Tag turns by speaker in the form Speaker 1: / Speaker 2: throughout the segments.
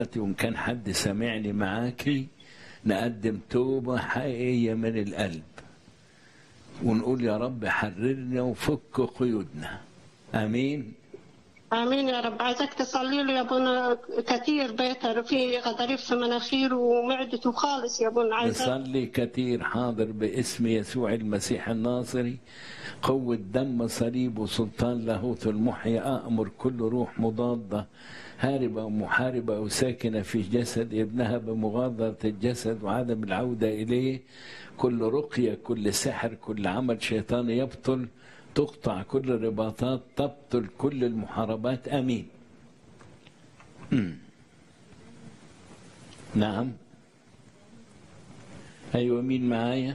Speaker 1: وإن كان حد سامعني معاكي نقدم توبة حقيقية من القلب ونقول يا رب حررنا وفك قيودنا آمين
Speaker 2: امين يا رب عايزك تصلي له يا ابونا كثير بيتر في غضاريف في مناخيره ومعدته خالص يا ابونا عايزك
Speaker 1: نصلي كثير حاضر باسم يسوع المسيح الناصري قوة دم صليب وسلطان لاهوت المحيي أأمر كل روح مضادة هاربة ومحاربة أو ساكنة في جسد ابنها بمغادرة الجسد وعدم العودة إليه كل رقية كل سحر كل عمل شيطاني يبطل تقطع كل الرباطات تبطل كل المحاربات امين مم. نعم ايوه مين معايا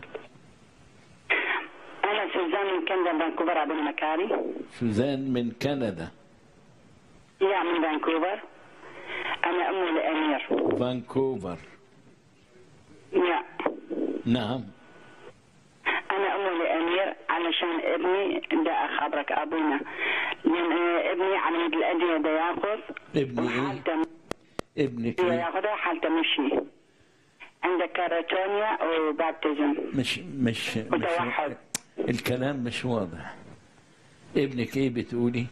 Speaker 3: أنا سوزان من كندا فانكوفر عبد المكاري
Speaker 1: سوزان من كندا
Speaker 3: يا من فانكوفر أنا أم لأمير
Speaker 1: فانكوفر
Speaker 3: يا
Speaker 1: نعم
Speaker 3: أنا أم لأمير علشان ابني ده أخبرك أبونا لأن آه، ابني على مد الأدوية ده ياخذ
Speaker 1: ابني ايه
Speaker 3: وحالته
Speaker 1: ابنك
Speaker 3: ده
Speaker 1: ايه
Speaker 3: ياخذها حالته مشي عنده كاراتونيا وبابتزم
Speaker 1: مش مش, مش
Speaker 3: وتوحد
Speaker 1: الكلام مش واضح ابنك ايه بتقولي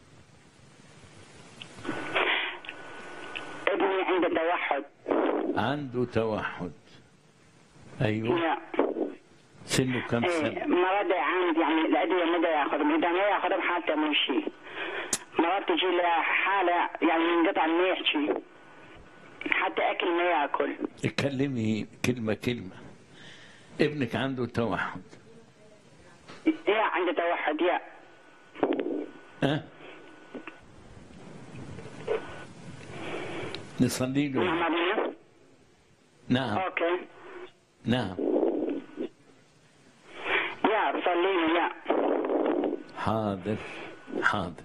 Speaker 3: ابني عنده توحد
Speaker 1: عنده توحد ايوه
Speaker 3: يا
Speaker 1: سنه كم
Speaker 3: إيه
Speaker 1: سنه
Speaker 3: مرض عند يعني الأدوية مدى ياخذ إذا ما ياخذها حالته مشي مرات تجي له حالة يعني ينقطع ما يحكي حتى أكل ما ياكل
Speaker 1: اتكلمي كلمة كلمة ابنك عنده توحد
Speaker 3: يا عنده توحد يا
Speaker 1: ها نصلي
Speaker 3: نعم
Speaker 1: له
Speaker 3: أبونا
Speaker 1: نعم
Speaker 3: أوكي
Speaker 1: نعم
Speaker 3: يا صلي لي يا
Speaker 1: حاضر حاضر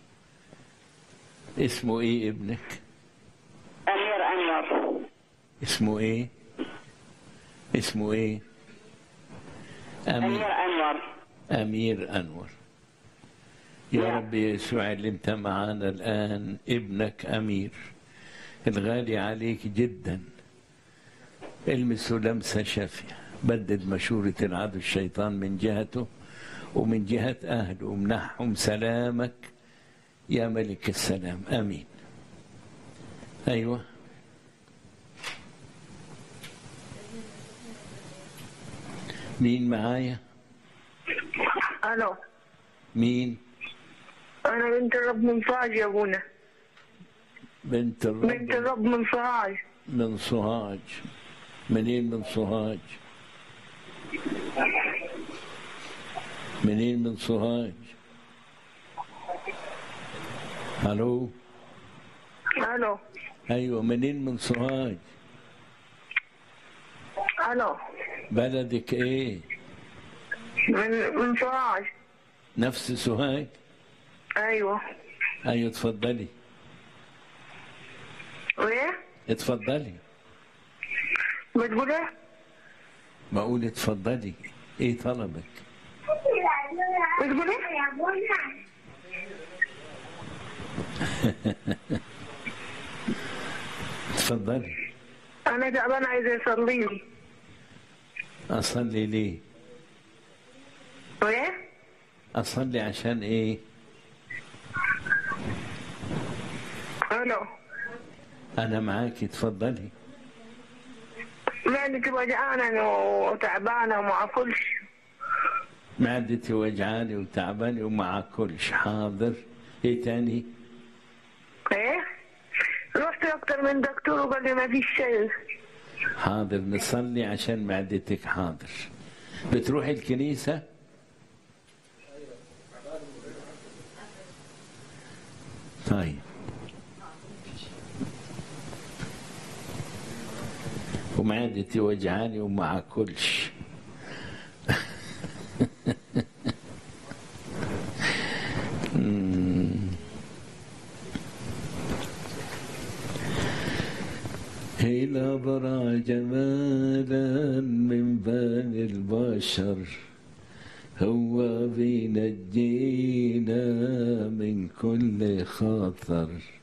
Speaker 1: اسمه ايه ابنك
Speaker 3: أمير أنور
Speaker 1: اسمه ايه اسمه ايه
Speaker 3: أمير
Speaker 1: امير
Speaker 3: أنور
Speaker 1: امير انور يا
Speaker 3: نعم.
Speaker 1: رب يسوع اللي انت معانا الان ابنك امير الغالي عليك جدا المسه لمسه شافيه بدد مشورة العدو الشيطان من جهته ومن جهة أهله ومنحهم سلامك يا ملك السلام آمين أيوة مين معايا
Speaker 4: الو
Speaker 1: مين
Speaker 4: انا بنت الرب من صاج يا ابونا
Speaker 1: بنت
Speaker 4: بنت
Speaker 1: الرب
Speaker 4: الرب من صاج
Speaker 1: من سوهاج منين من سوهاج منين من سوهاج الو
Speaker 4: الو
Speaker 1: ايوه منين من سوهاج
Speaker 4: الو
Speaker 1: بلدك ايه
Speaker 4: من من صاج
Speaker 1: نفس سوهاج
Speaker 4: ايوه
Speaker 1: ايوه اتفضلي
Speaker 4: وايه
Speaker 1: اتفضلي
Speaker 4: بتقول ايه
Speaker 1: بقول اتفضلي ايه طلبك
Speaker 4: بتقول ايه
Speaker 1: اتفضلي
Speaker 4: انا تعبان عايزه يصلي لي
Speaker 1: اصلي ليه
Speaker 4: وايه
Speaker 1: اصلي عشان ايه
Speaker 4: الو
Speaker 1: انا معاكي اتفضلي
Speaker 4: معدتي وجعانه وتعبانه وما اكلش
Speaker 1: معدتي وجعاني وتعباني وما اكلش حاضر ايه تاني
Speaker 4: ايه رحت اكتر من دكتور وقال لي ما فيش شيء
Speaker 1: حاضر نصلي عشان معدتك حاضر بتروحي الكنيسة طيب ومعدتي وجعاني وما اكلش مم. إلى برع جمالا من بني البشر هو بينجينا من كل خطر